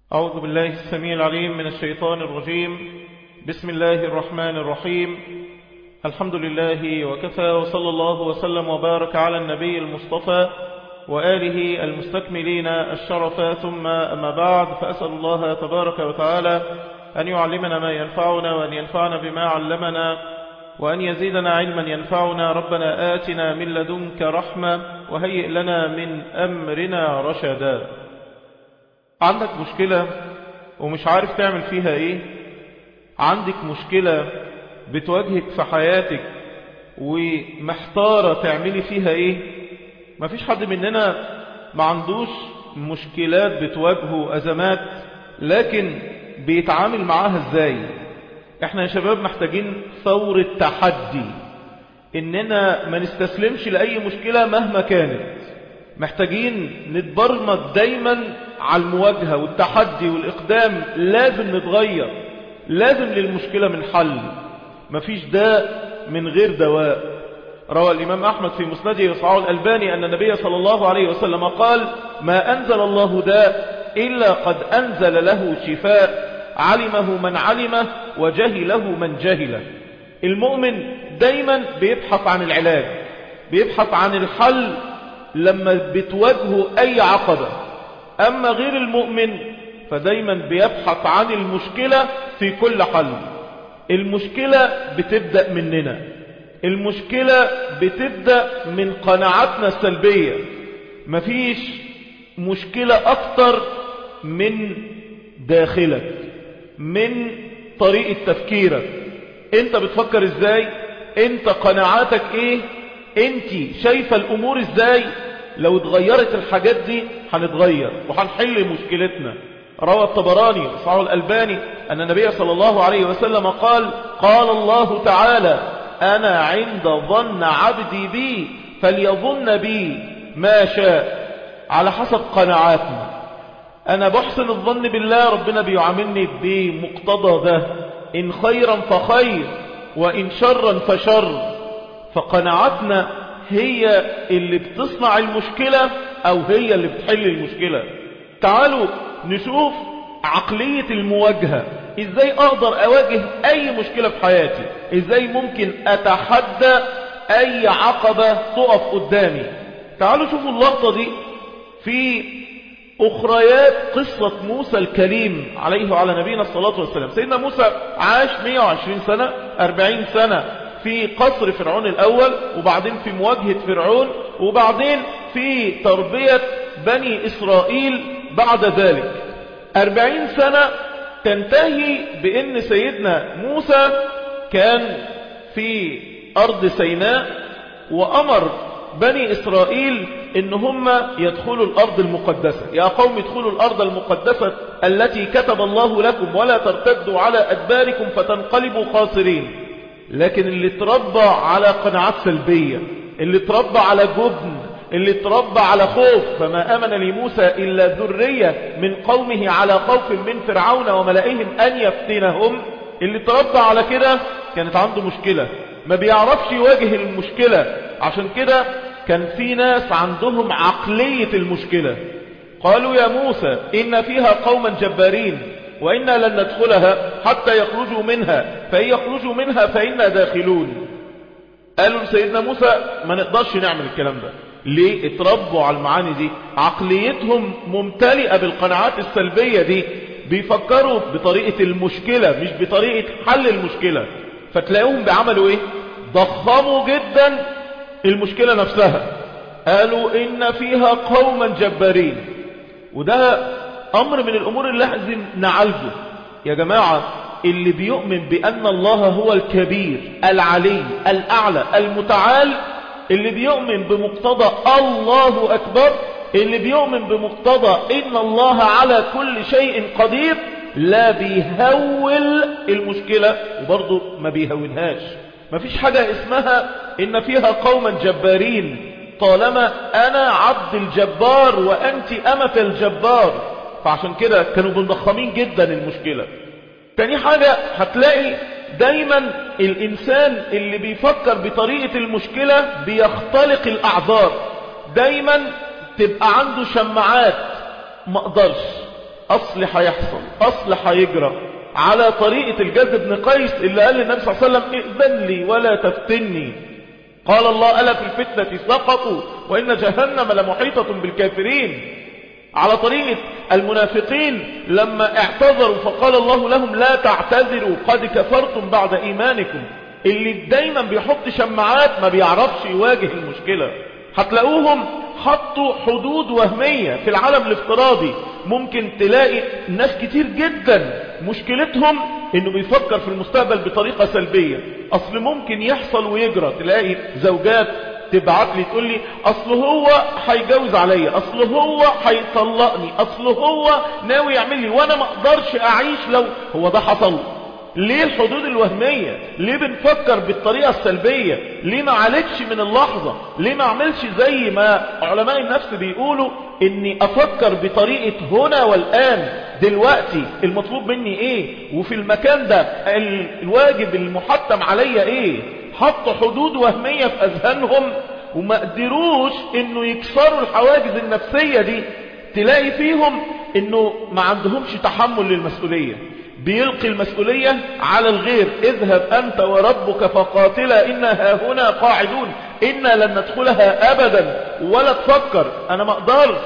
أعوذ بالله السميع العليم من الشيطان الرجيم بسم الله الرحمن الرحيم الحمد لله وكفى وصلى الله وسلم وبارك على النبي المصطفى وآله المستكملين الشرف ثم أما بعد فأسأل الله تبارك وتعالى أن يعلمنا ما ينفعنا وأن ينفعنا بما علمنا وأن يزيدنا علما ينفعنا ربنا آتنا من لدنك رحمة وهيئ لنا من أمرنا رشدا عندك مشكلة ومش عارف تعمل فيها ايه عندك مشكلة بتواجهك في حياتك ومحتارة تعملي فيها ايه مفيش حد مننا ما عندوش مشكلات بتواجهه أزمات لكن بيتعامل معاها ازاي احنا يا شباب محتاجين ثورة تحدي اننا ما نستسلمش لأي مشكلة مهما كانت محتاجين نتبرمج دايما على المواجهة والتحدي والإقدام لازم نتغير لازم للمشكلة من حل مفيش داء من غير دواء روى الإمام أحمد في مسنده وصعاه الألباني أن النبي صلى الله عليه وسلم قال ما أنزل الله داء إلا قد أنزل له شفاء علمه من علمه وجهله من جهله المؤمن دايما بيبحث عن العلاج بيبحث عن الحل لما بتواجهه أي عقبة أما غير المؤمن فدايما بيبحث عن المشكلة في كل حل المشكلة بتبدأ مننا المشكلة بتبدأ من قناعاتنا السلبية مفيش مشكلة أكتر من داخلك من طريقة تفكيرك انت بتفكر ازاي انت قناعاتك ايه انت شايفة الامور ازاي لو اتغيرت الحاجات دي هنتغير وهنحل مشكلتنا روى الطبراني صحيح الألباني أن النبي صلى الله عليه وسلم قال قال الله تعالى أنا عند ظن عبدي بي فليظن بي ما شاء على حسب قناعاتنا أنا بحسن الظن بالله ربنا بيعاملني بمقتضى ده إن خيرا فخير وإن شرا فشر فقناعاتنا هي اللي بتصنع المشكلة أو هي اللي بتحل المشكلة تعالوا نشوف عقلية المواجهة ازاي اقدر اواجه اي مشكلة في حياتي ازاي ممكن اتحدى اي عقبة تقف قدامي تعالوا شوفوا اللقطة دي في اخريات قصة موسى الكريم عليه وعلى نبينا الصلاة والسلام سيدنا موسى عاش 120 سنة 40 سنة في قصر فرعون الأول وبعدين في مواجهة فرعون وبعدين في تربية بني إسرائيل بعد ذلك أربعين سنة تنتهي بأن سيدنا موسى كان في أرض سيناء وأمر بني إسرائيل إن هم يدخلوا الأرض المقدسة يا قوم ادخلوا الأرض المقدسة التي كتب الله لكم ولا ترتدوا على أدباركم فتنقلبوا خاسرين لكن اللي تربى على قناعات سلبية اللي تربى على جبن اللي تربى على خوف فما أمن لموسى إلا ذرية من قومه على خوف من فرعون وملئهم أن يفتنهم اللي تربى على كده كانت عنده مشكلة ما بيعرفش يواجه المشكلة عشان كده كان في ناس عندهم عقلية المشكلة قالوا يا موسى إن فيها قوما جبارين وإنا لن ندخلها حتى يخرجوا منها فإن يخرجوا منها فإنا داخلون قالوا لسيدنا موسى ما نقدرش نعمل الكلام ده ليه اتربوا على المعاني دي عقليتهم ممتلئة بالقناعات السلبية دي بيفكروا بطريقة المشكلة مش بطريقة حل المشكلة فتلاقوهم بيعملوا ايه ضخموا جدا المشكلة نفسها قالوا ان فيها قوما جبارين وده امر من الامور اللي لازم نعالجه يا جماعة اللي بيؤمن بان الله هو الكبير العلي الاعلى المتعال اللي بيؤمن بمقتضى الله أكبر اللي بيؤمن بمقتضى إن الله على كل شيء قدير لا بيهول المشكلة وبرضه ما بيهونهاش ما فيش حاجة اسمها إن فيها قوما جبارين طالما أنا عبد الجبار وأنت أمة الجبار فعشان كده كانوا مضخمين جدا المشكلة تاني حاجة هتلاقي دايما الإنسان اللي بيفكر بطريقة المشكلة بيختلق الأعذار دايما تبقى عنده شماعات ما اقدرش اصل هيحصل اصل هيجرى على طريقة الجد بن قيس اللي قال للنبي صلى الله عليه وسلم ائذن لي ولا تفتني قال الله ألا في الفتنة سقطوا وإن جهنم لمحيطة بالكافرين على طريقة المنافقين لما اعتذروا فقال الله لهم لا تعتذروا قد كفرتم بعد إيمانكم اللي دايما بيحط شماعات ما بيعرفش يواجه المشكلة هتلاقوهم حطوا حدود وهمية في العالم الافتراضي ممكن تلاقي ناس كتير جدا مشكلتهم انه بيفكر في المستقبل بطريقة سلبية اصل ممكن يحصل ويجرى تلاقي زوجات تبعت لي تقول لي اصل هو هيجوز عليا اصل هو هيطلقني اصل هو ناوي يعمل لي وانا ما اقدرش اعيش لو هو ده حصل ليه الحدود الوهمية ليه بنفكر بالطريقة السلبية ليه ما عالجش من اللحظة ليه ما عملش زي ما علماء النفس بيقولوا اني افكر بطريقة هنا والان دلوقتي المطلوب مني ايه وفي المكان ده الواجب المحتم عليا ايه حط حدود وهمية في اذهانهم وما قدروش انه يكسروا الحواجز النفسية دي تلاقي فيهم انه ما عندهمش تحمل للمسؤولية بيلقي المسؤولية على الغير اذهب أنت وربك فقاتلا إنا هنا قاعدون إنا لن ندخلها أبدا ولا تفكر أنا ما أقدرش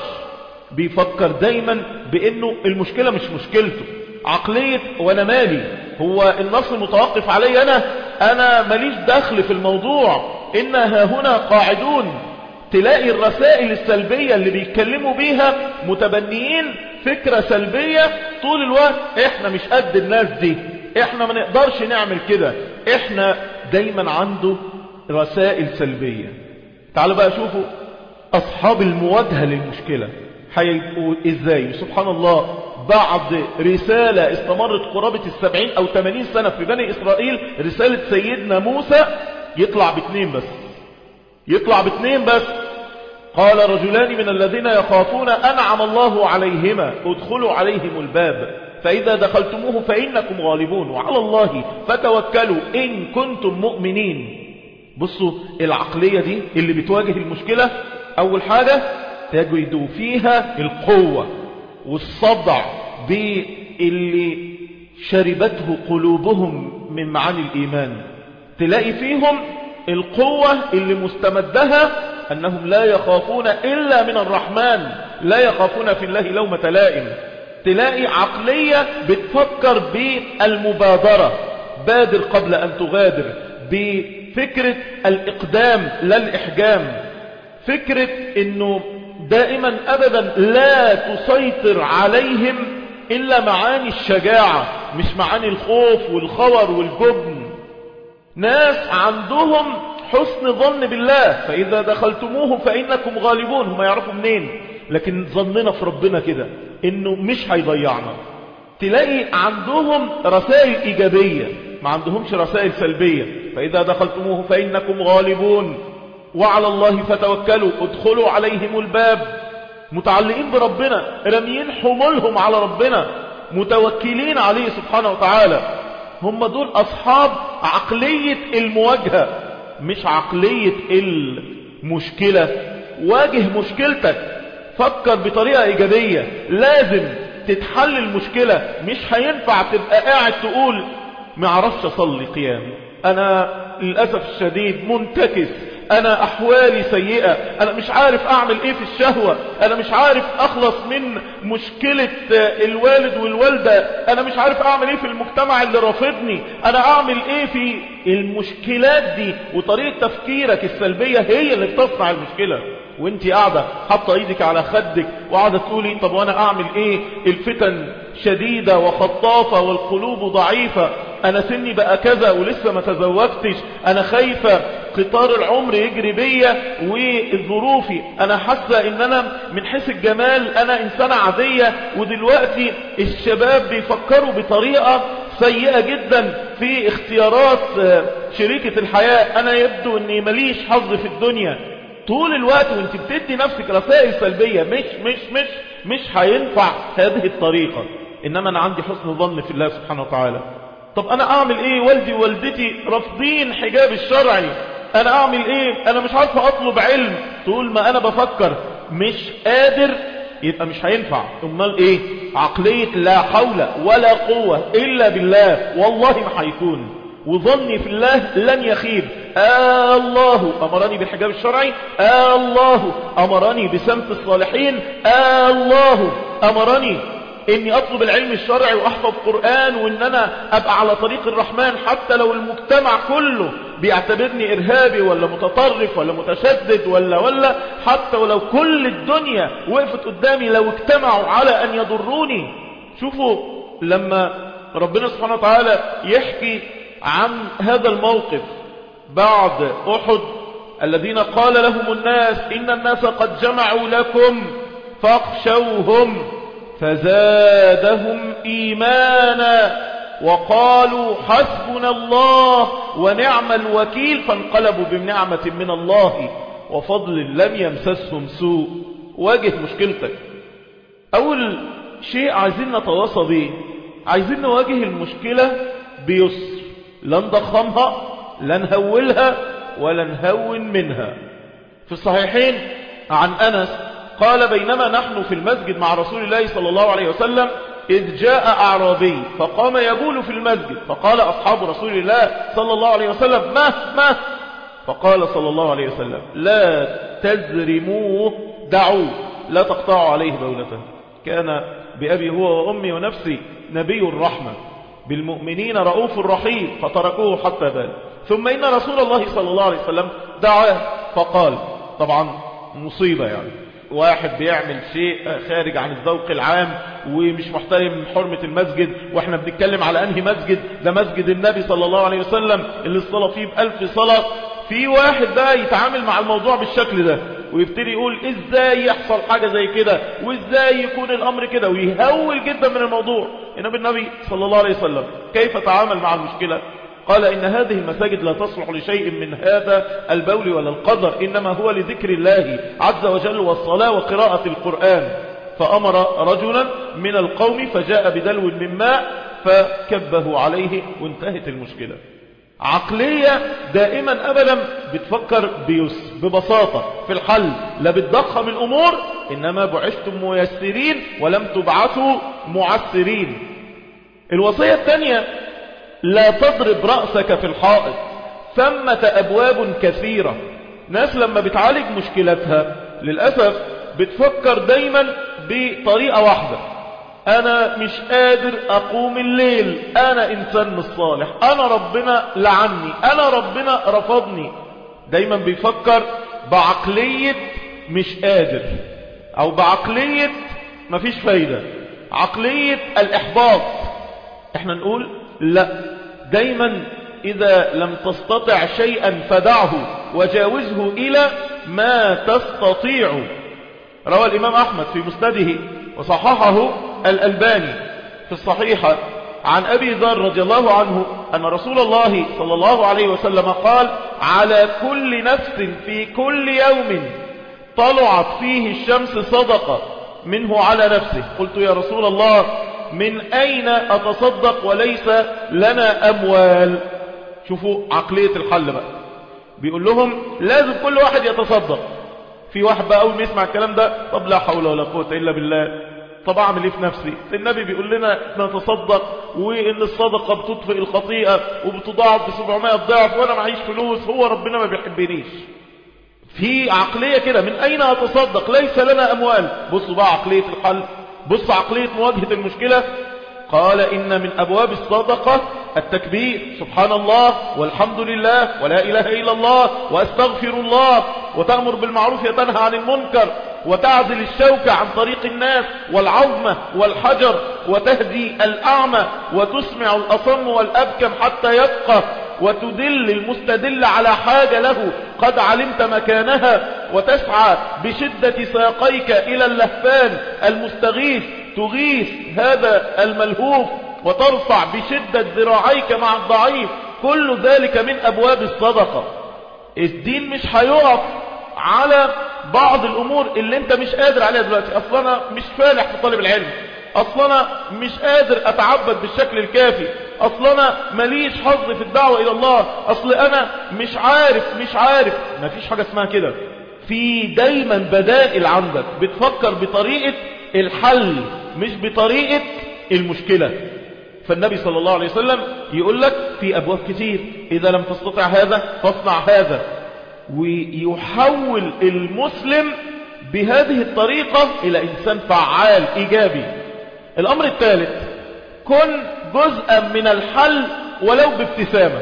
بيفكر دايما بأنه المشكلة مش مشكلته عقلية وانا مالي هو النص متوقف علي أنا أنا ماليش دخل في الموضوع إنا هنا قاعدون تلاقي الرسائل السلبية اللي بيتكلموا بيها متبنيين فكرة سلبية طول الوقت احنا مش قد الناس دي احنا ما نقدرش نعمل كده احنا دايما عنده رسائل سلبية تعالوا بقى شوفوا اصحاب المواجهة للمشكلة هيبقوا ازاي سبحان الله بعد رسالة استمرت قرابة السبعين او تمانين سنة في بني اسرائيل رسالة سيدنا موسى يطلع باتنين بس يطلع باتنين بس قال رجلان من الذين يخافون أنعم الله عليهما ادخلوا عليهم الباب فإذا دخلتموه فإنكم غالبون وعلى الله فتوكلوا إن كنتم مؤمنين بصوا العقلية دي اللي بتواجه المشكلة أول حاجة تجدوا فيها القوة والصدع باللي شربته قلوبهم من معاني الإيمان تلاقي فيهم القوة اللي مستمدها أنهم لا يخافون إلا من الرحمن لا يخافون في الله لومة لائم تلاقي عقلية بتفكر بالمبادرة بادر قبل أن تغادر بفكرة الإقدام لا الإحجام فكرة أنه دائما أبدا لا تسيطر عليهم إلا معاني الشجاعة مش معاني الخوف والخور والجبن ناس عندهم حسن ظن بالله فإذا دخلتموه فإنكم غالبون هم يعرفوا منين لكن ظننا في ربنا كده إنه مش هيضيعنا تلاقي عندهم رسائل إيجابية ما عندهمش رسائل سلبية فإذا دخلتموه فإنكم غالبون وعلى الله فتوكلوا ادخلوا عليهم الباب متعلقين بربنا رميين حمولهم على ربنا متوكلين عليه سبحانه وتعالى هم دول أصحاب عقلية المواجهة مش عقلية المشكلة واجه مشكلتك فكر بطريقة إيجابية لازم تتحل المشكلة مش هينفع تبقى قاعد تقول ما عرفش أصلي قيام أنا للأسف الشديد منتكس انا احوالي سيئة انا مش عارف اعمل ايه في الشهوة انا مش عارف اخلص من مشكلة الوالد والوالدة انا مش عارف اعمل ايه في المجتمع اللي رافضني انا اعمل ايه في المشكلات دي وطريقة تفكيرك السلبية هي اللي بتصنع المشكلة وانت قاعدة حاطة ايدك على خدك وقاعدة تقولي طب وانا اعمل ايه الفتن شديدة وخطافة والقلوب ضعيفة انا سني بقى كذا ولسه ما تزوجتش انا خايفة قطار العمر يجري بيا وظروفي انا حاسة ان انا من حيث الجمال انا انسانة عادية ودلوقتي الشباب بيفكروا بطريقة سيئة جدا في اختيارات شريكة الحياة انا يبدو اني ماليش حظ في الدنيا طول الوقت وانت بتدي نفسك رسائل سلبية مش مش مش مش هينفع هذه الطريقة انما انا عندي حسن ظن في الله سبحانه وتعالى طب انا اعمل ايه والدي ووالدتي رافضين حجاب الشرعي انا اعمل ايه انا مش عارف اطلب علم طول ما انا بفكر مش قادر يبقى مش هينفع امال ايه عقلية لا حول ولا قوة الا بالله والله ما هيكون وظني في الله لن يخيب آه الله أمرني بالحجاب الشرعي آه الله أمرني بسمت الصالحين آه الله أمرني اني اطلب العلم الشرعي واحفظ قرآن وان انا ابقى على طريق الرحمن حتى لو المجتمع كله بيعتبرني ارهابي ولا متطرف ولا متشدد ولا ولا حتى ولو كل الدنيا وقفت قدامي لو اجتمعوا على ان يضروني شوفوا لما ربنا سبحانه وتعالى يحكي عن هذا الموقف بعد احد الذين قال لهم الناس ان الناس قد جمعوا لكم فاخشوهم فزادهم إيمانا وقالوا حسبنا الله ونعم الوكيل فانقلبوا بنعمة من الله وفضل لم يمسسهم سوء واجه مشكلتك أول شيء عايزين نتواصى به عايزين نواجه المشكلة بيسر لا نضخمها لا نهولها ولا نهون منها في الصحيحين عن أنس قال بينما نحن في المسجد مع رسول الله صلى الله عليه وسلم إذ جاء أعرابي فقام يبول في المسجد فقال أصحاب رسول الله صلى الله عليه وسلم ما ما فقال صلى الله عليه وسلم لا تزرموه دعوه لا تقطعوا عليه بولته كان بأبي هو وأمي ونفسي نبي الرحمة بالمؤمنين رؤوف رحيم فتركوه حتى بال ثم إن رسول الله صلى الله عليه وسلم دعاه فقال طبعا مصيبة يعني واحد بيعمل شيء خارج عن الذوق العام ومش محترم حرمة المسجد واحنا بنتكلم على انهي مسجد ده مسجد النبي صلى الله عليه وسلم اللي الصلاة فيه بألف صلاة في واحد بقى يتعامل مع الموضوع بالشكل ده ويبتدي يقول ازاي يحصل حاجة زي كده وازاي يكون الامر كده ويهول جدا من الموضوع انما النبي صلى الله عليه وسلم كيف تعامل مع المشكلة قال إن هذه المساجد لا تصلح لشيء من هذا البول ولا القدر إنما هو لذكر الله عز وجل والصلاة وقراءة القرآن فأمر رجلا من القوم فجاء بدلو من ماء فكبه عليه وانتهت المشكلة عقلية دائما أبدا بتفكر بيس ببساطة في الحل لا بتضخم الأمور إنما بعثتم ميسرين ولم تبعثوا معسرين الوصية الثانية لا تضرب رأسك في الحائط ثمة أبواب كثيرة ناس لما بتعالج مشكلتها للأسف بتفكر دايما بطريقة واحدة أنا مش قادر أقوم الليل أنا إنسان مش صالح أنا ربنا لعني أنا ربنا رفضني دايما بيفكر بعقلية مش قادر أو بعقلية مفيش فايدة عقلية الإحباط احنا نقول لا دايما إذا لم تستطع شيئا فدعه وجاوزه إلى ما تستطيع روى الإمام أحمد في مسنده وصححه الألباني في الصحيحة عن أبي ذر رضي الله عنه أن رسول الله صلى الله عليه وسلم قال على كل نفس في كل يوم طلعت فيه الشمس صدقة منه على نفسه قلت يا رسول الله من أين أتصدق وليس لنا أموال شوفوا عقلية الحل بقى بيقول لهم لازم كل واحد يتصدق في واحد بقى أول ما يسمع الكلام ده طب لا حول ولا قوة إلا بالله طب أعمل إيه في نفسي النبي بيقول لنا نتصدق وإن الصدقة بتطفئ الخطيئة وبتضاعف ب 700 ضعف وأنا معيش فلوس هو ربنا ما بيحبنيش في عقلية كده من أين أتصدق ليس لنا أموال بصوا بقى عقلية الحل بص عقلية مواجهة المشكلة قال إن من أبواب الصدقة التكبير سبحان الله والحمد لله ولا إله إلا الله وأستغفر الله وتأمر بالمعروف وتنهى عن المنكر وتعزل الشوكة عن طريق الناس والعظمة والحجر وتهدي الأعمى وتسمع الأصم والأبكم حتى يبقى وتدل المستدل على حاجة له قد علمت مكانها وتسعى بشدة ساقيك إلى اللهفان المستغيث تغيث هذا الملهوف وترفع بشدة ذراعيك مع الضعيف كل ذلك من أبواب الصدقة الدين مش هيقف على بعض الأمور اللي انت مش قادر عليها دلوقتي أصلا أنا مش فالح في طالب العلم أصلا أنا مش قادر أتعبد بالشكل الكافي أصلا أنا ماليش حظ في الدعوة إلى الله أصل أنا مش عارف مش عارف مفيش حاجة اسمها كده في دايما بدائل عندك بتفكر بطريقة الحل مش بطريقة المشكلة فالنبي صلى الله عليه وسلم يقول لك في أبواب كتير إذا لم تستطع هذا فاصنع هذا ويحول المسلم بهذه الطريقة إلى إنسان فعال إيجابي الأمر الثالث كن جزءا من الحل ولو بابتسامة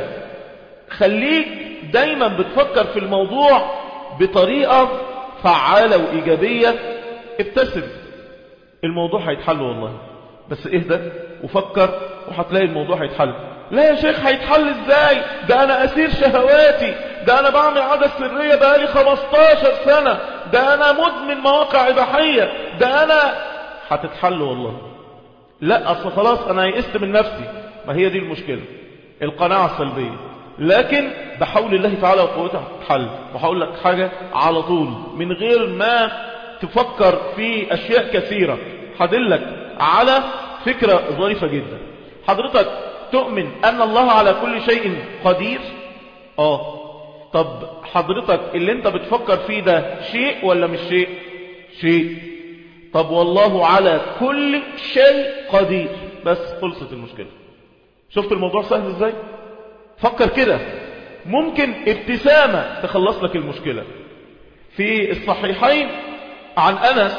خليك دايما بتفكر في الموضوع بطريقة فعالة وإيجابية ابتسم الموضوع هيتحل والله بس اهدى وفكر وهتلاقي الموضوع هيتحل لا يا شيخ هيتحل ازاي ده انا اسير شهواتي ده انا بعمل عادة سرية بقالي 15 سنة ده انا مدمن مواقع اباحية ده انا هتتحل والله لا اصل خلاص انا يئست من نفسي ما هي دي المشكلة القناعة السلبية لكن بحول الله تعالى وقوته هتتحل وهقول لك حاجة على طول من غير ما تفكر في اشياء كثيرة هدلك على فكرة ظريفة جدا حضرتك تؤمن أن الله على كل شيء قدير آه طب حضرتك اللي انت بتفكر فيه ده شيء ولا مش شيء شيء طب والله على كل شيء قدير بس خلصت المشكلة شفت الموضوع سهل ازاي فكر كده ممكن ابتسامة تخلص لك المشكلة في الصحيحين عن أنس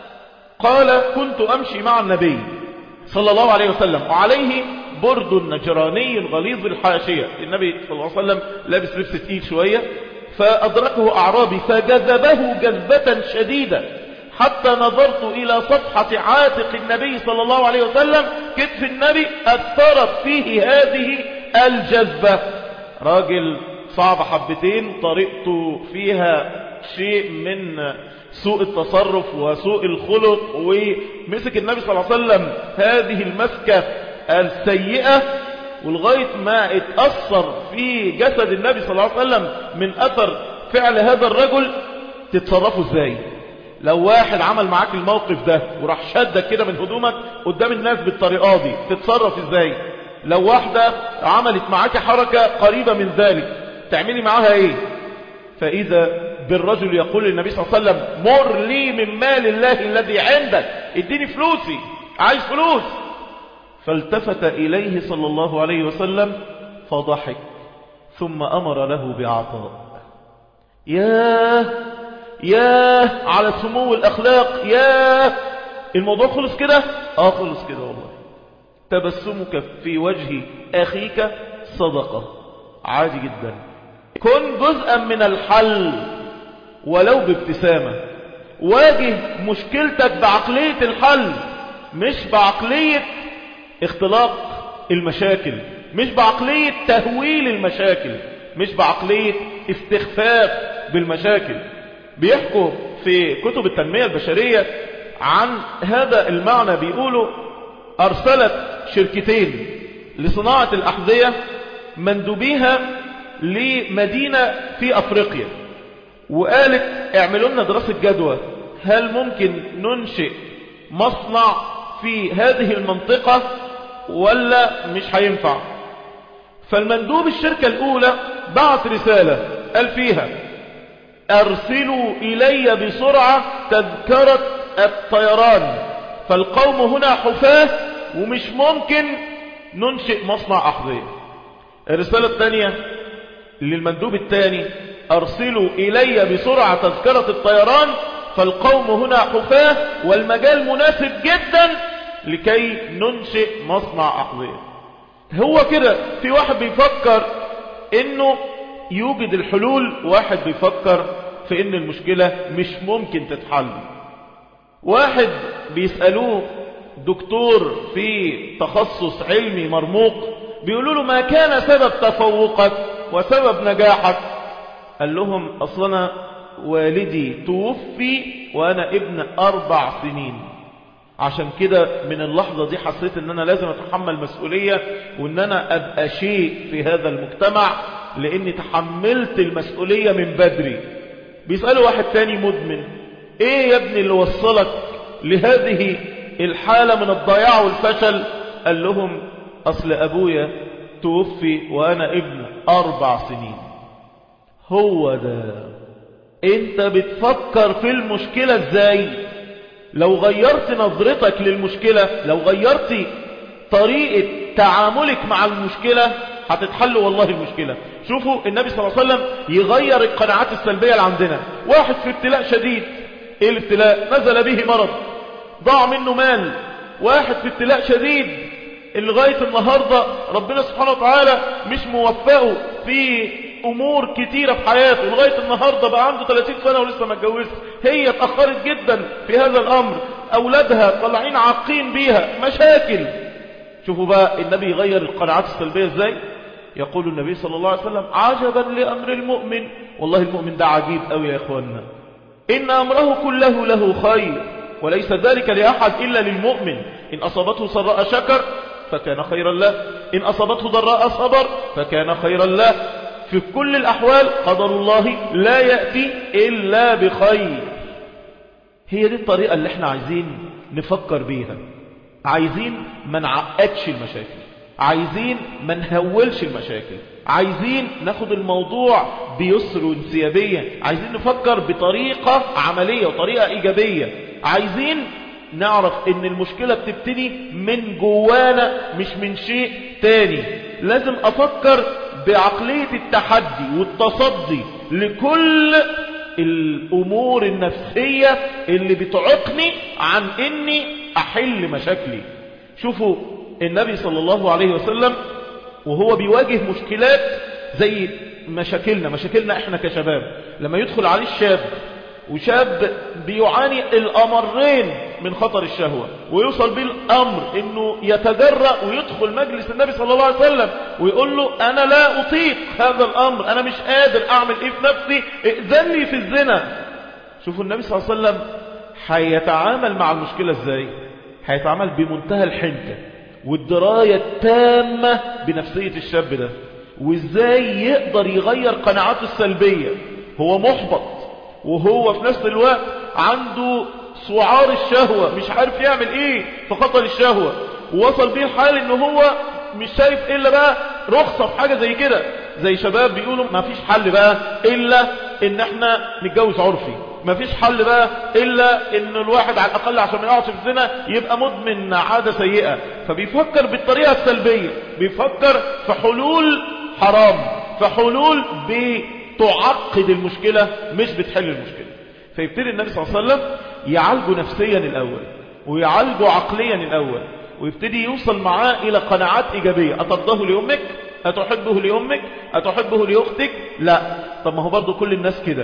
قال كنت أمشي مع النبي صلى الله عليه وسلم وعليه برد نجراني غليظ الحاشية النبي صلى الله عليه وسلم لابس لبس تقيل شوية فأدركه أعرابي فجذبه جذبة شديدة حتى نظرت إلى صفحة عاتق النبي صلى الله عليه وسلم كتف النبي أثرت فيه هذه الجذبة راجل صعب حبتين طريقته فيها شيء من سوء التصرف وسوء الخلق ومسك النبي صلى الله عليه وسلم هذه المسكة السيئة ولغاية ما اتأثر في جسد النبي صلى الله عليه وسلم من أثر فعل هذا الرجل تتصرفوا ازاي لو واحد عمل معاك الموقف ده وراح شدك كده من هدومك قدام الناس بالطريقة دي تتصرف ازاي لو واحدة عملت معاك حركة قريبة من ذلك تعملي معاها ايه فإذا بالرجل يقول للنبي صلى الله عليه وسلم مر لي من مال الله الذي عندك اديني فلوسي عايز فلوس فالتفت إليه صلى الله عليه وسلم فضحك ثم أمر له بعطاء ياه ياه على سمو الأخلاق ياه الموضوع خلص كده اه خلص كده والله تبسمك في وجه أخيك صدقة عادي جدا كن جزءا من الحل ولو بابتسامة واجه مشكلتك بعقلية الحل مش بعقلية اختلاق المشاكل مش بعقلية تهويل المشاكل مش بعقلية استخفاف بالمشاكل بيحكوا في كتب التنمية البشرية عن هذا المعنى بيقولوا أرسلت شركتين لصناعة الأحذية مندوبيها لمدينة في أفريقيا وقالت اعملوا لنا دراسة جدوى هل ممكن ننشئ مصنع في هذه المنطقة ولا مش هينفع فالمندوب الشركة الأولى بعت رسالة قال فيها أرسلوا إلي بسرعة تذكرة الطيران فالقوم هنا حفاة ومش ممكن ننشئ مصنع أحذية الرسالة الثانية للمندوب الثاني أرسلوا إلي بسرعة تذكرة الطيران فالقوم هنا حفاة والمجال مناسب جدا لكي ننشئ مصنع أحذية هو كده في واحد بيفكر انه يوجد الحلول واحد بيفكر في ان المشكلة مش ممكن تتحل واحد بيسألوه دكتور في تخصص علمي مرموق بيقولوا له ما كان سبب تفوقك وسبب نجاحك قال لهم أصلنا والدي توفي وأنا ابن أربع سنين عشان كده من اللحظة دي حسيت ان انا لازم اتحمل مسؤولية وان انا ابقى شيء في هذا المجتمع لاني تحملت المسؤولية من بدري بيسألوا واحد تاني مدمن ايه يا ابني اللي وصلك لهذه الحالة من الضياع والفشل قال لهم اصل ابويا توفي وانا ابن اربع سنين هو ده انت بتفكر في المشكلة ازاي لو غيرت نظرتك للمشكلة لو غيرت طريقة تعاملك مع المشكلة هتتحل والله المشكلة شوفوا النبي صلى الله عليه وسلم يغير القناعات السلبية اللي عندنا واحد في ابتلاء شديد ايه الابتلاء نزل به مرض ضاع منه مال واحد في ابتلاء شديد لغاية النهاردة ربنا سبحانه وتعالى مش موفقه في امور كتيرة في حياته لغاية النهاردة بقى عنده 30 سنة ولسه ما اتجوزش هي اتأخرت جدا في هذا الامر اولادها طالعين عاقين بيها مشاكل شوفوا بقى النبي يغير القناعات السلبية ازاي يقول النبي صلى الله عليه وسلم عجبا لأمر المؤمن والله المؤمن ده عجيب قوي يا اخواننا إن أمره كله له خير وليس ذلك لأحد إلا للمؤمن إن أصابته سراء شكر فكان خيرا له إن أصابته ضراء صبر فكان خيرا له في كل الأحوال قدر الله لا يأتي إلا بخير هي دي الطريقة اللي احنا عايزين نفكر بيها عايزين ما نعقدش المشاكل عايزين ما نهولش المشاكل عايزين ناخد الموضوع بيسر وانسيابية عايزين نفكر بطريقة عملية وطريقة إيجابية عايزين نعرف ان المشكلة بتبتدي من جوانا مش من شيء تاني لازم افكر بعقلية التحدي والتصدي لكل الامور النفسية اللي بتعقني عن اني احل مشاكلي شوفوا النبي صلى الله عليه وسلم وهو بيواجه مشكلات زي مشاكلنا مشاكلنا احنا كشباب لما يدخل عليه الشاب وشاب بيعاني الأمرين من خطر الشهوة ويوصل به الأمر انه يتجرأ ويدخل مجلس النبي صلى الله عليه وسلم ويقول له انا لا اطيق هذا الامر انا مش قادر اعمل ايه في نفسي ائذن لي في الزنا شوفوا النبي صلى الله عليه وسلم هيتعامل مع المشكلة ازاي هيتعامل بمنتهى الحنكة والدراية التامة بنفسية الشاب ده وازاي يقدر يغير قناعاته السلبية هو محبط وهو في نفس الوقت عنده سعار الشهوة مش عارف يعمل ايه في خطر الشهوة ووصل بيه الحال ان هو مش شايف الا بقى رخصة في حاجة زي كده زي شباب بيقولوا ما فيش حل بقى الا ان احنا نتجوز عرفي ما فيش حل بقى الا ان الواحد على الاقل عشان ما يقعش في الزنا يبقى مدمن عادة سيئة فبيفكر بالطريقة السلبية بيفكر في حلول حرام في حلول بتعقد المشكلة مش بتحل المشكلة فيبتدي النبي صلى الله عليه وسلم يعالجه نفسيا الاول ويعالجه عقليا الاول ويبتدي يوصل معاه الى قناعات ايجابية اترضاه لامك أتحبه لأمك أتحبه لأختك لا طب ما هو برضو كل الناس كده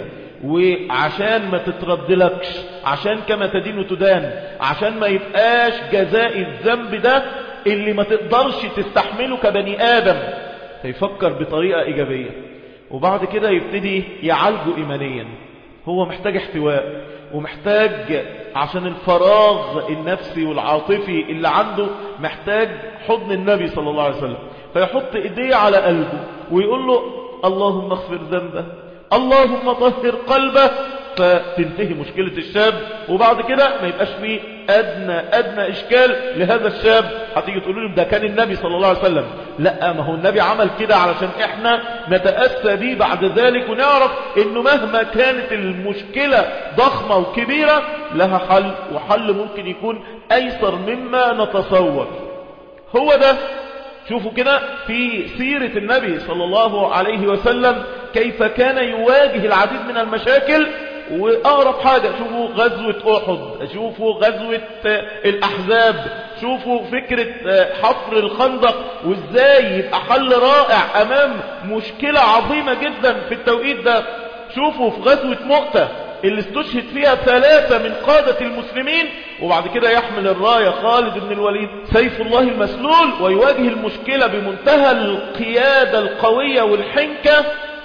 وعشان ما تتردلكش عشان كما تدين تدان عشان ما يبقاش جزاء الذنب ده اللي ما تقدرش تستحمله كبني آدم فيفكر بطريقة إيجابية وبعد كده يبتدي يعالجه إيمانيا هو محتاج احتواء ومحتاج عشان الفراغ النفسي والعاطفي اللي عنده محتاج حضن النبي صلى الله عليه وسلم فيحط ايديه على قلبه ويقول له اللهم اغفر ذنبه اللهم طهر قلبه فتنتهي مشكلة الشاب وبعد كده ما يبقاش فيه أدنى أدنى إشكال لهذا الشاب هتيجي تقولوا لهم ده كان النبي صلى الله عليه وسلم لا ما هو النبي عمل كده علشان احنا نتأسى بيه بعد ذلك ونعرف انه مهما كانت المشكلة ضخمة وكبيرة لها حل وحل ممكن يكون أيسر مما نتصور هو ده شوفوا كده في سيرة النبي صلى الله عليه وسلم كيف كان يواجه العديد من المشاكل وأقرب حاجة شوفوا غزوة أحد شوفوا غزوة الأحزاب شوفوا فكرة حفر الخندق وإزاي يبقى حل رائع أمام مشكلة عظيمة جدا في التوقيت ده شوفوا في غزوة مؤتة اللي استشهد فيها ثلاثة من قادة المسلمين وبعد كده يحمل الراية خالد بن الوليد سيف الله المسلول ويواجه المشكلة بمنتهى القيادة القوية والحنكة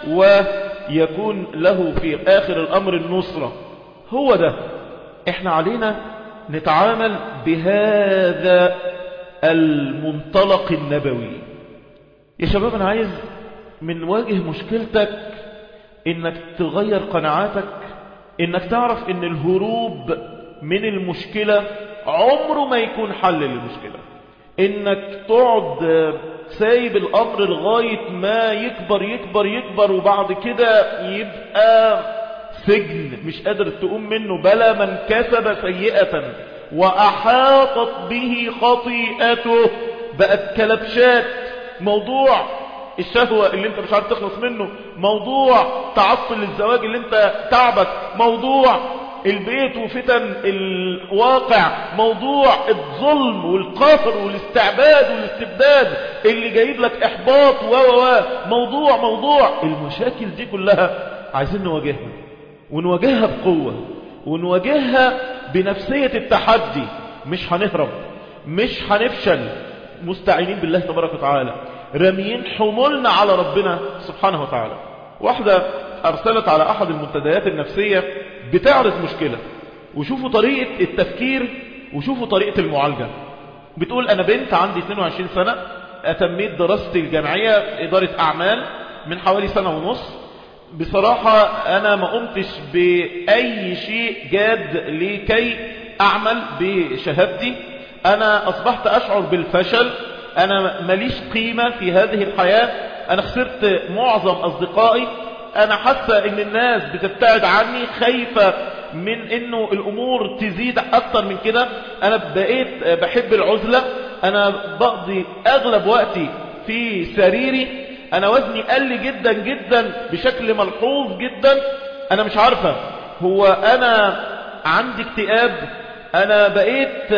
ويكون له في آخر الأمر النصرة هو ده احنا علينا نتعامل بهذا المنطلق النبوي يا شباب انا عايز من واجه مشكلتك انك تغير قناعاتك انك تعرف ان الهروب من المشكلة عمره ما يكون حل للمشكلة انك تقعد سايب الامر لغاية ما يكبر يكبر يكبر وبعد كده يبقى سجن مش قادر تقوم منه بلا من كسب سيئة وأحاطت به خطيئته بقت كلبشات موضوع الشهوة اللي انت مش عارف تخلص منه موضوع تعطل الزواج اللي انت تعبك موضوع البيت وفتن الواقع موضوع الظلم والقهر والاستعباد والاستبداد اللي جايب لك احباط و و موضوع موضوع المشاكل دي كلها عايزين نواجهها ونواجهها بقوة ونواجهها بنفسية التحدي مش هنهرب مش هنفشل مستعينين بالله تبارك وتعالى راميين حمولنا على ربنا سبحانه وتعالى واحدة أرسلت على أحد المنتديات النفسية بتعرض مشكلة وشوفوا طريقة التفكير وشوفوا طريقة المعالجة بتقول أنا بنت عندي 22 سنة أتميت دراستي الجامعية إدارة أعمال من حوالي سنة ونص بصراحة أنا ما قمتش بأي شيء جاد لكي أعمل بشهادتي أنا أصبحت أشعر بالفشل أنا ماليش قيمة في هذه الحياة أنا خسرت معظم أصدقائي أنا حاسة إن الناس بتبتعد عني خايفة من إنه الأمور تزيد أكتر من كده أنا بقيت بحب العزلة أنا بقضي أغلب وقتي في سريري أنا وزني قل جدا جدا بشكل ملحوظ جدا أنا مش عارفة هو أنا عندي اكتئاب أنا بقيت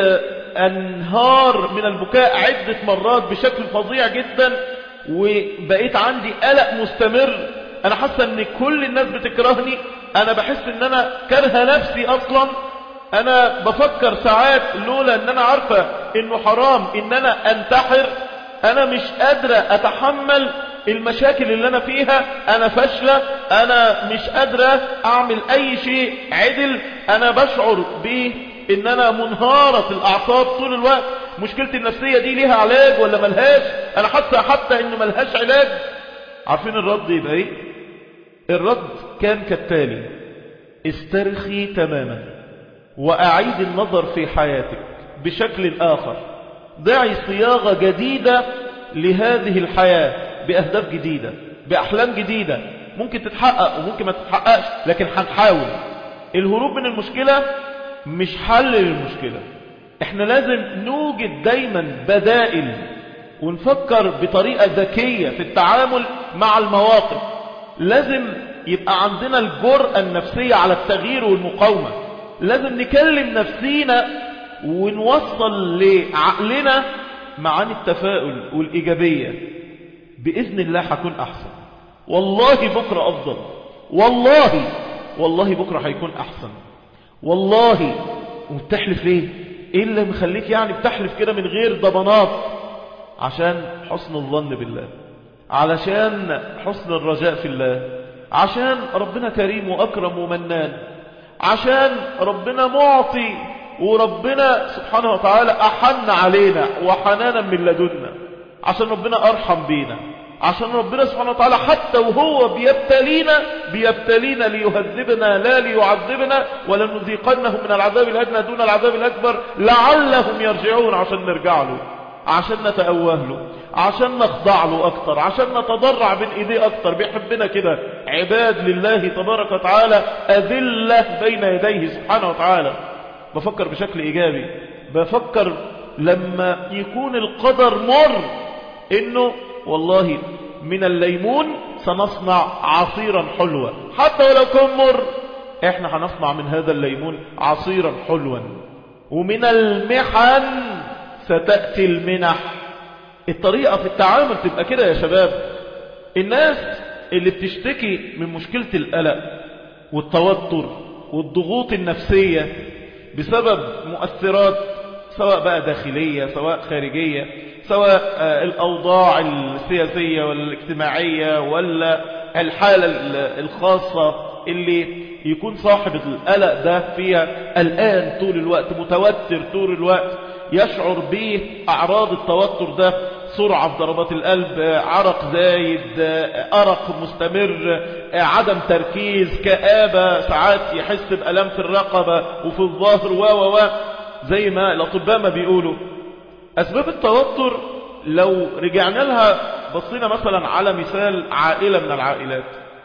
أنهار من البكاء عدة مرات بشكل فظيع جدا وبقيت عندي قلق مستمر أنا حاسة أن كل الناس بتكرهني أنا بحس أن أنا كره نفسي أصلا أنا بفكر ساعات لولا أن أنا عارفة أنه حرام أن أنا أنتحر أنا مش قادرة أتحمل المشاكل اللي أنا فيها أنا فاشلة أنا مش قادرة أعمل أي شيء عدل أنا بشعر به ان انا منهارة الاعصاب طول الوقت مشكلتي النفسية دي ليها علاج ولا ملهاش انا حتى حتى انه ملهاش علاج عارفين الرد يبقى ايه الرد كان كالتالي استرخي تماما واعيد النظر في حياتك بشكل اخر ضعي صياغة جديدة لهذه الحياة باهداف جديدة باحلام جديدة ممكن تتحقق وممكن ما تتحققش لكن هنحاول الهروب من المشكلة مش حل للمشكلة احنا لازم نوجد دايما بدائل ونفكر بطريقة ذكية في التعامل مع المواقف لازم يبقى عندنا الجرأة النفسية على التغيير والمقاومة لازم نكلم نفسينا ونوصل لعقلنا معاني التفاؤل والإيجابية بإذن الله هكون أحسن والله بكرة أفضل والله والله بكرة هيكون أحسن والله وبتحلف ليه ايه اللي مخليك يعني بتحلف كده من غير ضمانات عشان حسن الظن بالله علشان حسن الرجاء في الله عشان ربنا كريم وأكرم ومنان عشان ربنا معطي وربنا سبحانه وتعالى أحن علينا وحنانا من لدنا عشان ربنا أرحم بينا عشان ربنا سبحانه وتعالى حتى وهو بيبتلينا بيبتلينا ليهذبنا لا ليعذبنا ولنذيقنهم من العذاب الأدنى دون العذاب الأكبر لعلهم يرجعون عشان نرجع له عشان نتأوه له عشان نخضع له أكتر عشان نتضرع بين إيديه أكتر بيحبنا كده عباد لله تبارك وتعالى أذلة بين يديه سبحانه وتعالى بفكر بشكل إيجابي بفكر لما يكون القدر مر إنه والله من الليمون سنصنع عصيرا حلوا حتى ولو كان مر احنا هنصنع من هذا الليمون عصيرا حلوا ومن المحن ستأتي المنح الطريقة في التعامل تبقى كده يا شباب الناس اللي بتشتكي من مشكلة القلق والتوتر والضغوط النفسية بسبب مؤثرات سواء بقى داخلية سواء خارجية سواء الأوضاع السياسية ولا الاجتماعية ولا الحالة الخاصة اللي يكون صاحب القلق ده فيها الآن طول الوقت متوتر طول الوقت يشعر بأعراض التوتر ده سرعة في ضربات القلب عرق زايد أرق مستمر عدم تركيز كآبة ساعات يحس بألم في الرقبة وفي الظهر و و و زي ما الأطباء ما بيقولوا أسباب التوتر لو رجعنا لها بصينا مثلا على مثال عائلة من العائلات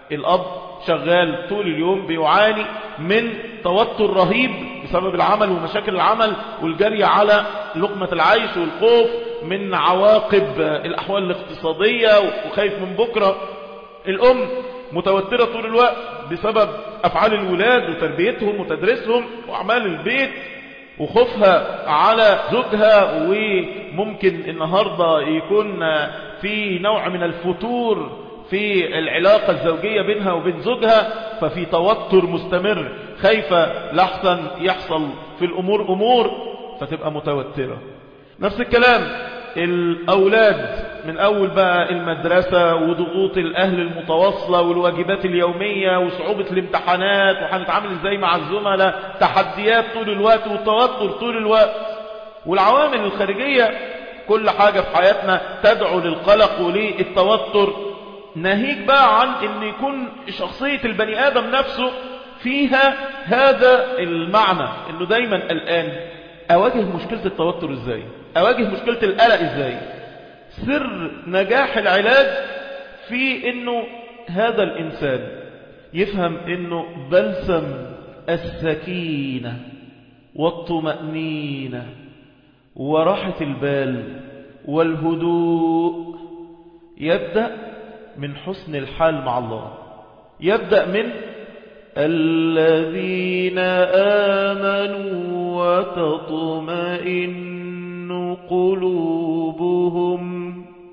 الأب شغال طول اليوم بيعاني من توتر رهيب بسبب العمل ومشاكل العمل والجري على لقمة العيش والخوف من عواقب الأحوال الاقتصادية وخايف من بكرة الأم متوترة طول الوقت بسبب أفعال الولاد وتربيتهم وتدريسهم وأعمال البيت وخوفها على زوجها وممكن النهاردة يكون في نوع من الفتور في العلاقة الزوجية بينها وبين زوجها ففي توتر مستمر خايفة لحسن يحصل في الأمور أمور فتبقى متوترة نفس الكلام الأولاد من أول بقى المدرسة وضغوط الأهل المتواصلة والواجبات اليومية وصعوبة الامتحانات وهنتعامل ازاي مع الزملاء تحديات طول الوقت والتوتر طول الوقت والعوامل الخارجية كل حاجة في حياتنا تدعو للقلق وللتوتر ناهيك بقى عن ان يكون شخصية البني آدم نفسه فيها هذا المعنى انه دايما الآن اواجه مشكلة التوتر ازاي اواجه مشكلة القلق ازاي سر نجاح العلاج في انه هذا الانسان يفهم انه بلسم السكينة والطمأنينة وراحة البال والهدوء يبدأ من حسن الحال مع الله يبدأ من الذين آمنوا وتطمئن قلوبهم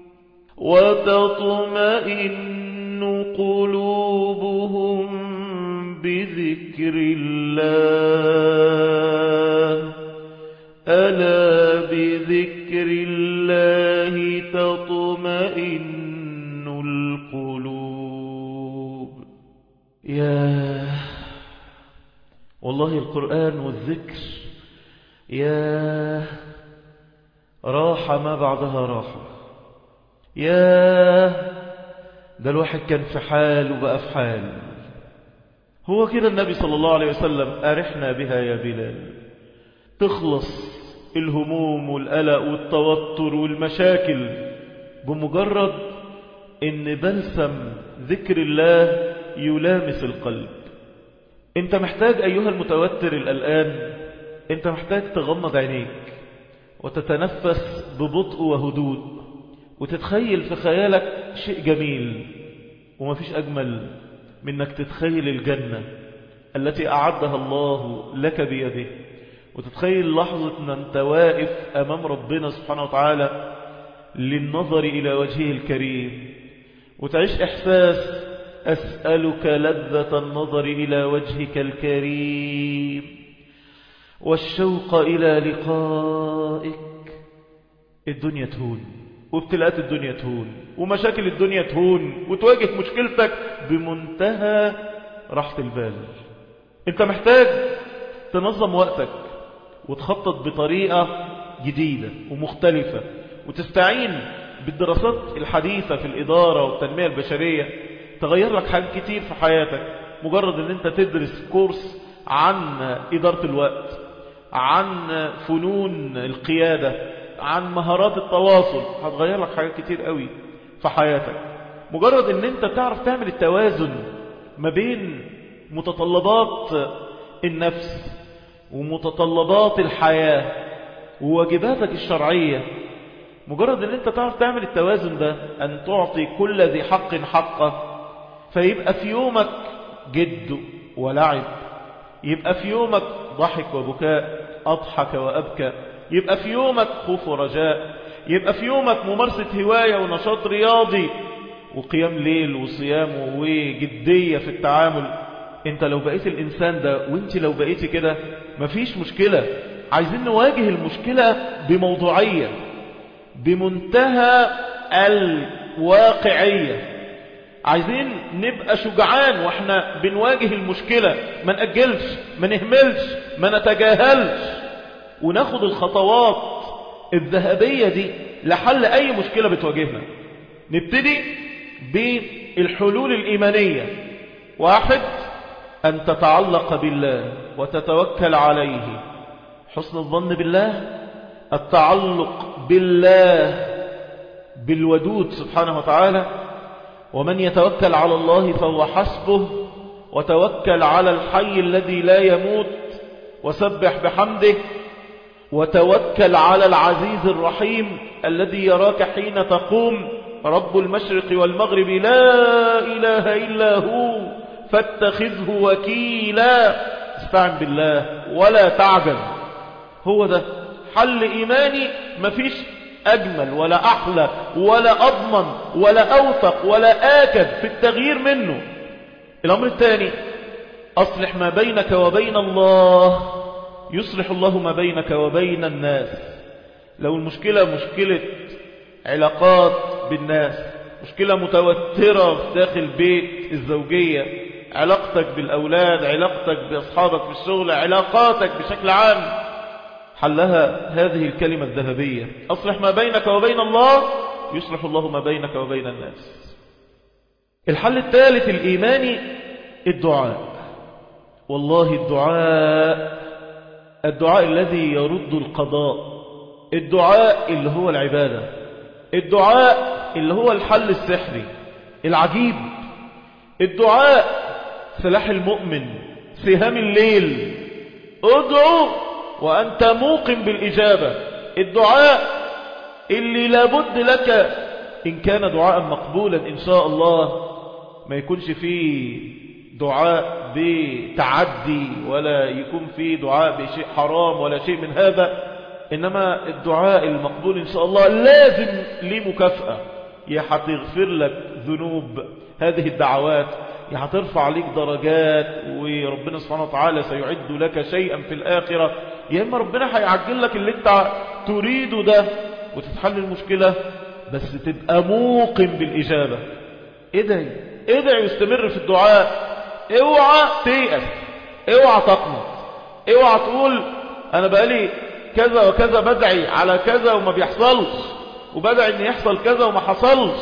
وتطمئن قلوبهم بذكر الله ألا بذكر الله تطمئن القلوب يا والله القرآن والذكر يا راحة ما بعدها راحة يا ده الواحد كان في حال وبقى في حال هو كده النبي صلى الله عليه وسلم أرحنا بها يا بلال تخلص الهموم والقلق والتوتر والمشاكل بمجرد ان بلسم ذكر الله يلامس القلب انت محتاج ايها المتوتر الالآن انت محتاج تغمض عينيك وتتنفس ببطء وهدوء وتتخيل في خيالك شيء جميل وما فيش أجمل من انك تتخيل الجنة التي أعدها الله لك بيده وتتخيل لحظة ان انت واقف أمام ربنا سبحانه وتعالى للنظر إلى وجهه الكريم وتعيش إحساس أسألك لذة النظر إلى وجهك الكريم والشوق إلى لقائك الدنيا تهون وابتلاءات الدنيا تهون ومشاكل الدنيا تهون وتواجه مشكلتك بمنتهى راحة البال انت محتاج تنظم وقتك وتخطط بطريقة جديدة ومختلفة وتستعين بالدراسات الحديثة في الإدارة والتنمية البشرية تغير لك حاجات كتير في حياتك مجرد ان انت تدرس كورس عن إدارة الوقت عن فنون القيادة عن مهارات التواصل هتغير لك حاجات كتير قوي في حياتك مجرد ان انت تعرف تعمل التوازن ما بين متطلبات النفس ومتطلبات الحياة وواجباتك الشرعية مجرد ان انت تعرف تعمل التوازن ده ان تعطي كل ذي حق حقه فيبقى في يومك جد ولعب يبقى في يومك ضحك وبكاء أضحك وأبكى يبقى في يومك خوف ورجاء يبقى في يومك ممارسة هواية ونشاط رياضي وقيام ليل وصيام وجدية في التعامل انت لو بقيت الإنسان ده وانت لو بقيت كده مفيش مشكلة عايزين نواجه المشكلة بموضوعية بمنتهى الواقعية عايزين نبقى شجعان واحنا بنواجه المشكلة ما نأجلش ما نهملش ما نتجاهلش وناخد الخطوات الذهبية دي لحل أي مشكلة بتواجهنا نبتدي بالحلول الإيمانية واحد أن تتعلق بالله وتتوكل عليه حسن الظن بالله التعلق بالله بالودود سبحانه وتعالى ومن يتوكل على الله فهو حسبه وتوكل على الحي الذي لا يموت وسبح بحمده وتوكل على العزيز الرحيم الذي يراك حين تقوم رب المشرق والمغرب لا إله إلا هو فاتخذه وكيلا استعن بالله ولا تعجز هو ده حل إيماني مفيش أجمل ولا أحلى ولا أضمن ولا أوثق ولا آكد في التغيير منه الأمر الثاني أصلح ما بينك وبين الله يصلح الله ما بينك وبين الناس لو المشكلة مشكلة علاقات بالناس مشكلة متوترة في داخل بيت الزوجية علاقتك بالأولاد علاقتك بأصحابك في الشغل علاقاتك بشكل عام حلها هذه الكلمة الذهبية أصلح ما بينك وبين الله يصلح الله ما بينك وبين الناس الحل الثالث الإيماني الدعاء والله الدعاء الدعاء الذي يرد القضاء الدعاء اللي هو العبادة الدعاء اللي هو الحل السحري العجيب الدعاء سلاح المؤمن سهام الليل ادعو وأنت موقن بالإجابة الدعاء اللي لابد لك إن كان دعاء مقبولا إن شاء الله ما يكونش فيه دعاء بتعدي ولا يكون فيه دعاء بشيء حرام ولا شيء من هذا إنما الدعاء المقبول إن شاء الله لازم ليه مكافأة يا هتغفر لك ذنوب هذه الدعوات يا هترفع عليك درجات وربنا سبحانه وتعالى سيعد لك شيئا في الآخرة يا إما ربنا هيعجل لك اللي انت تريده ده وتتحل المشكلة بس تبقى موقن بالإجابة ادعي ادعي واستمر في الدعاء اوعى تيأس اوعى تقنط اوعى تقول انا بقالي كذا وكذا بدعي على كذا وما بيحصلش وبدعي ان يحصل كذا وما حصلش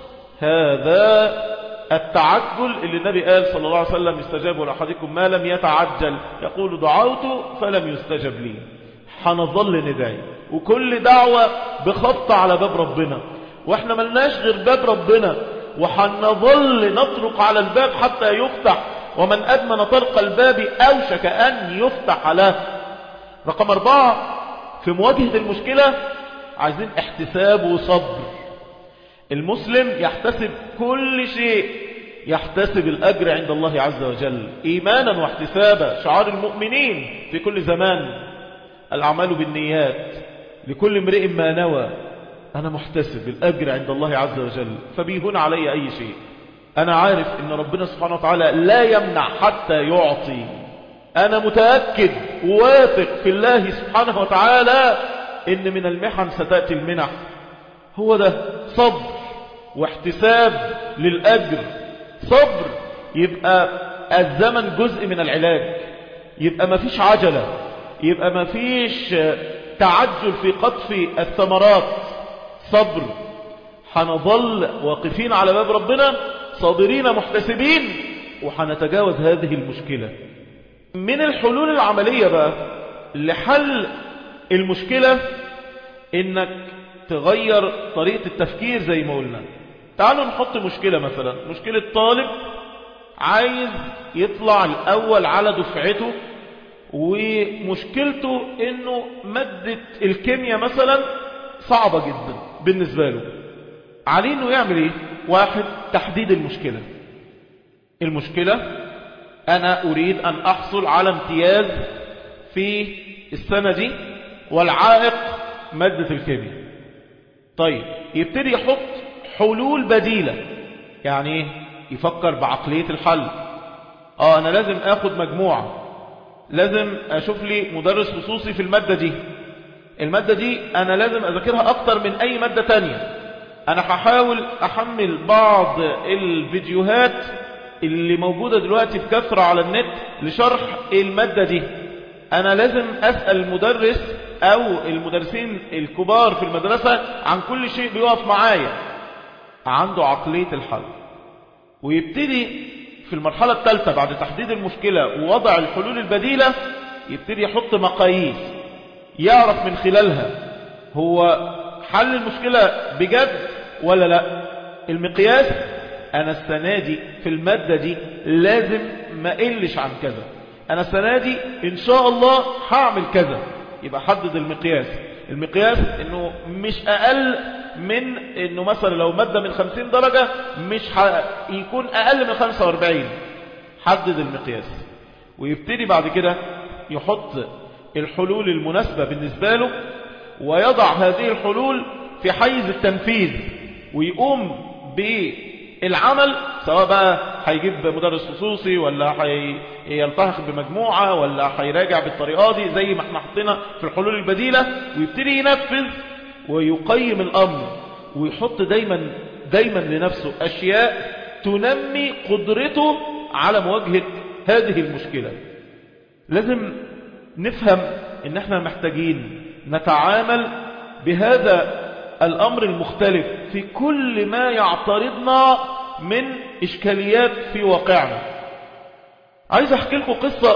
هذا التعجل اللي النبي قال صلى الله عليه وسلم يستجاب لأحدكم ما لم يتعجل يقول دعوت فلم يستجب لي حنظل ندعي وكل دعوة بخط على باب ربنا واحنا ملناش غير باب ربنا وحنظل نطرق على الباب حتى يفتح ومن أدمن طرق الباب أوشك أن يفتح له رقم أربعة في مواجهة المشكلة عايزين احتساب وصبر المسلم يحتسب كل شيء يحتسب الأجر عند الله عز وجل إيمانا واحتسابا شعار المؤمنين في كل زمان الأعمال بالنيات لكل امرئ ما نوى أنا محتسب الأجر عند الله عز وجل فبيهون علي أي شيء أنا عارف أن ربنا سبحانه وتعالى لا يمنع حتى يعطي أنا متأكد وواثق في الله سبحانه وتعالى إن من المحن ستأتي المنح هو ده صبر واحتساب للأجر صبر يبقى الزمن جزء من العلاج يبقى ما فيش عجلة يبقى ما فيش تعجل في قطف الثمرات صبر حنظل واقفين على باب ربنا صابرين محتسبين وحنتجاوز هذه المشكلة من الحلول العملية بقى لحل المشكلة انك تغير طريقة التفكير زي ما قلنا تعالوا نحط مشكلة مثلا مشكلة طالب عايز يطلع الأول على دفعته ومشكلته انه مادة الكيمياء مثلا صعبة جدا بالنسبة له عليه انه يعمل ايه واحد تحديد المشكلة المشكلة انا اريد ان احصل على امتياز في السنة دي والعائق مادة الكيمياء طيب يبتدي يحط حلول بديلة يعني ايه يفكر بعقلية الحل اه انا لازم اخد مجموعة لازم اشوف لي مدرس خصوصي في المادة دي المادة دي انا لازم اذاكرها اكتر من اي مادة تانية انا هحاول احمل بعض الفيديوهات اللي موجودة دلوقتي بكثرة على النت لشرح المادة دي انا لازم اسأل المدرس او المدرسين الكبار في المدرسة عن كل شيء بيقف معايا عنده عقلية الحل ويبتدي في المرحلة الثالثة بعد تحديد المشكلة ووضع الحلول البديلة يبتدي يحط مقاييس يعرف من خلالها هو حل المشكلة بجد ولا لا المقياس أنا السنة دي في المادة دي لازم ما قلش عن كذا أنا السنة دي إن شاء الله هعمل كذا يبقى حدد المقياس المقياس إنه مش أقل من إنه مثلا لو مادة من 50 درجة مش يكون أقل من 45 حدد المقياس ويبتدي بعد كده يحط الحلول المناسبة بالنسبة له ويضع هذه الحلول في حيز التنفيذ ويقوم بالعمل سواء بقى هيجيب مدرس خصوصي ولا هيلتحق بمجموعة ولا هيراجع بالطريقة دي زي ما احنا حطينا في الحلول البديلة ويبتدي ينفذ ويقيم الأمر ويحط دايما دايما لنفسه أشياء تنمي قدرته على مواجهة هذه المشكلة لازم نفهم ان احنا محتاجين نتعامل بهذا الامر المختلف في كل ما يعترضنا من اشكاليات في واقعنا عايز احكي لكم قصة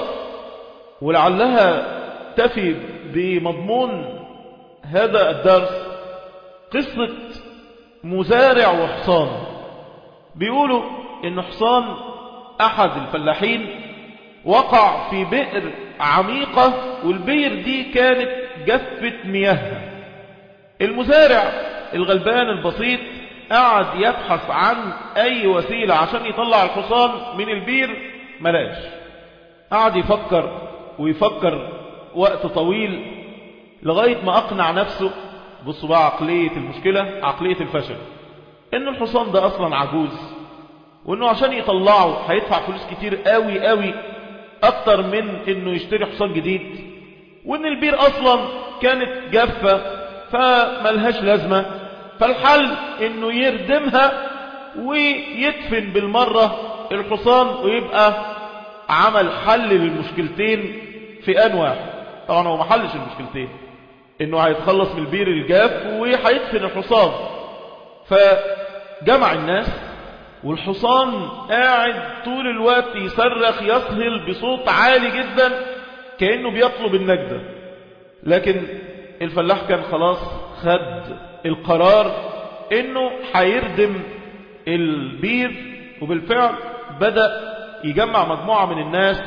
ولعلها تفي بمضمون هذا الدرس قصة مزارع وحصان بيقولوا ان حصان احد الفلاحين وقع في بئر عميقة والبئر دي كانت جفة مياهها المزارع الغلبان البسيط قعد يبحث عن اي وسيلة عشان يطلع الحصان من البير ملاش قعد يفكر ويفكر وقت طويل لغاية ما اقنع نفسه بصوا بقى عقلية المشكلة عقلية الفشل ان الحصان ده اصلا عجوز وانه عشان يطلعه هيدفع فلوس كتير قوي قوي اكتر من انه يشتري حصان جديد وان البير اصلا كانت جافة فملهاش لازمة فالحل انه يردمها ويدفن بالمرة الحصان ويبقى عمل حل للمشكلتين في ان واحد طبعا هو ما حلش المشكلتين انه هيتخلص من البير الجاف وهيدفن الحصان فجمع الناس والحصان قاعد طول الوقت يصرخ يصهل بصوت عالي جدا كأنه بيطلب النجدة لكن الفلاح كان خلاص خد القرار انه هيردم البير وبالفعل بدأ يجمع مجموعة من الناس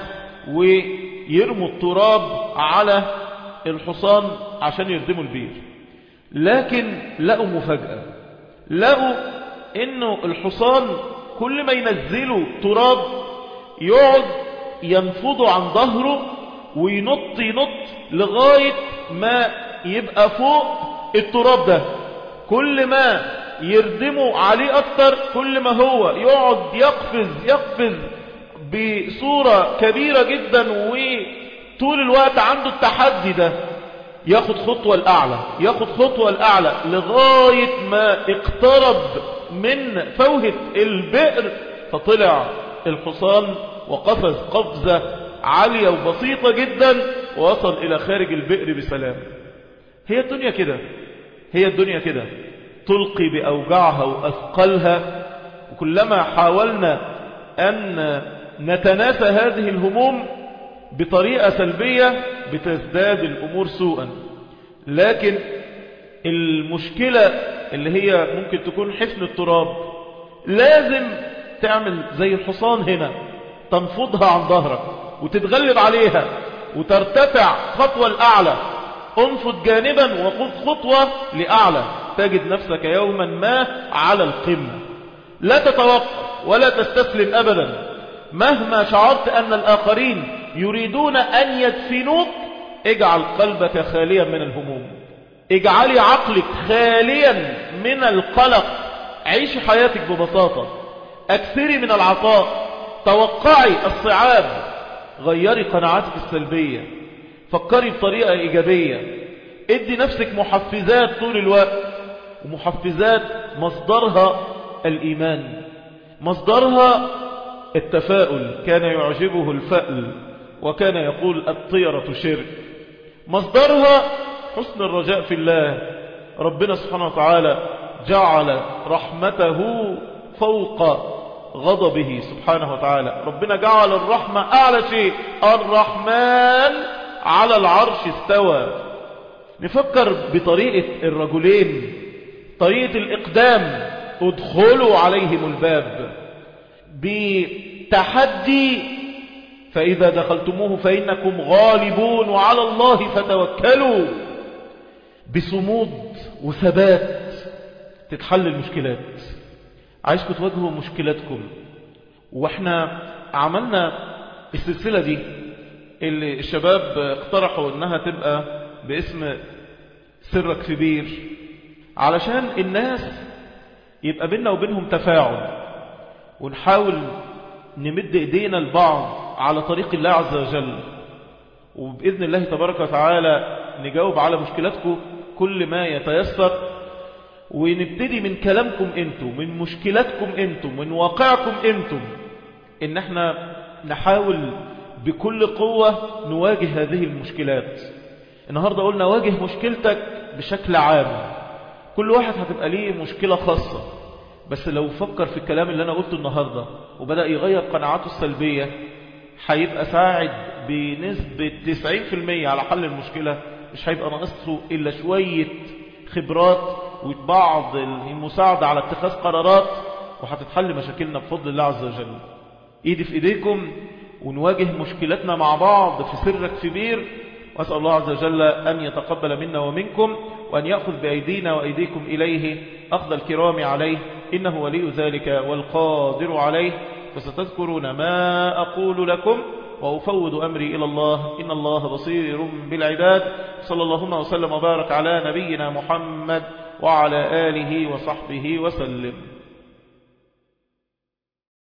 ويرموا التراب على الحصان عشان يردموا البير لكن لقوا مفاجأة لقوا انه الحصان كل ما ينزلوا تراب يقعد ينفضوا عن ظهره وينط ينط لغاية ما يبقى فوق التراب ده كل ما يردموا عليه اكتر كل ما هو يقعد يقفز يقفز بصورة كبيرة جدا وطول الوقت عنده التحدي ده ياخد خطوة الأعلى ياخد خطوة الأعلى لغاية ما اقترب من فوهة البئر فطلع الحصان وقفز قفزة عالية وبسيطة جدا ووصل إلى خارج البئر بسلام هي الدنيا كده هي الدنيا كده تلقي بأوجاعها وأثقلها وكلما حاولنا أن نتناسى هذه الهموم بطريقة سلبية بتزداد الأمور سوءا لكن المشكلة اللي هي ممكن تكون حفن التراب لازم تعمل زي الحصان هنا تنفضها عن ظهرك وتتغلب عليها وترتفع خطوة الأعلى انفض جانبا وخذ خطوة لأعلى تجد نفسك يوما ما على القمة لا تتوقف ولا تستسلم أبدا مهما شعرت أن الآخرين يريدون أن يدفنوك اجعل قلبك خاليا من الهموم اجعلي عقلك خاليا من القلق عيش حياتك ببساطة اكثري من العطاء توقعي الصعاب غيري قناعاتك السلبية فكري بطريقة إيجابية ادي نفسك محفزات طول الوقت ومحفزات مصدرها الإيمان مصدرها التفاؤل كان يعجبه الفأل وكان يقول الطيرة شرك مصدرها حسن الرجاء في الله ربنا سبحانه وتعالى جعل رحمته فوق غضبه سبحانه وتعالى ربنا جعل الرحمة أعلى شيء الرحمن على العرش استوى نفكر بطريقة الرجلين طريقة الإقدام ادخلوا عليهم الباب بتحدي فإذا دخلتموه فإنكم غالبون وعلى الله فتوكلوا بصمود وثبات تتحل المشكلات عايزكم تواجهوا مشكلاتكم واحنا عملنا السلسلة دي اللي الشباب اقترحوا انها تبقى باسم سرك في بير علشان الناس يبقى بيننا وبينهم تفاعل ونحاول نمد ايدينا لبعض على طريق الله عز وجل وبإذن الله تبارك وتعالى نجاوب على مشكلاتكم كل ما يتيسر ونبتدي من كلامكم انتم من مشكلاتكم انتم من واقعكم انتم ان احنا نحاول بكل قوة نواجه هذه المشكلات النهاردة قلنا واجه مشكلتك بشكل عام كل واحد هتبقى ليه مشكلة خاصة بس لو فكر في الكلام اللي أنا قلته النهاردة وبدأ يغير قناعاته السلبية هيبقى ساعد بنسبة 90% على حل المشكلة مش هيبقى ناقصه إلا شوية خبرات وبعض المساعدة على اتخاذ قرارات وهتتحل مشاكلنا بفضل الله عز وجل ايدي في ايديكم ونواجه مشكلتنا مع بعض في سرك في بير وأسأل الله عز وجل أن يتقبل منا ومنكم وأن يأخذ بأيدينا وأيديكم إليه أخذ الكرام عليه إنه ولي ذلك والقادر عليه فستذكرون ما أقول لكم وأفوض أمري إلى الله إن الله بصير بالعباد صلى الله وسلم وبارك على نبينا محمد وعلى آله وصحبه وسلم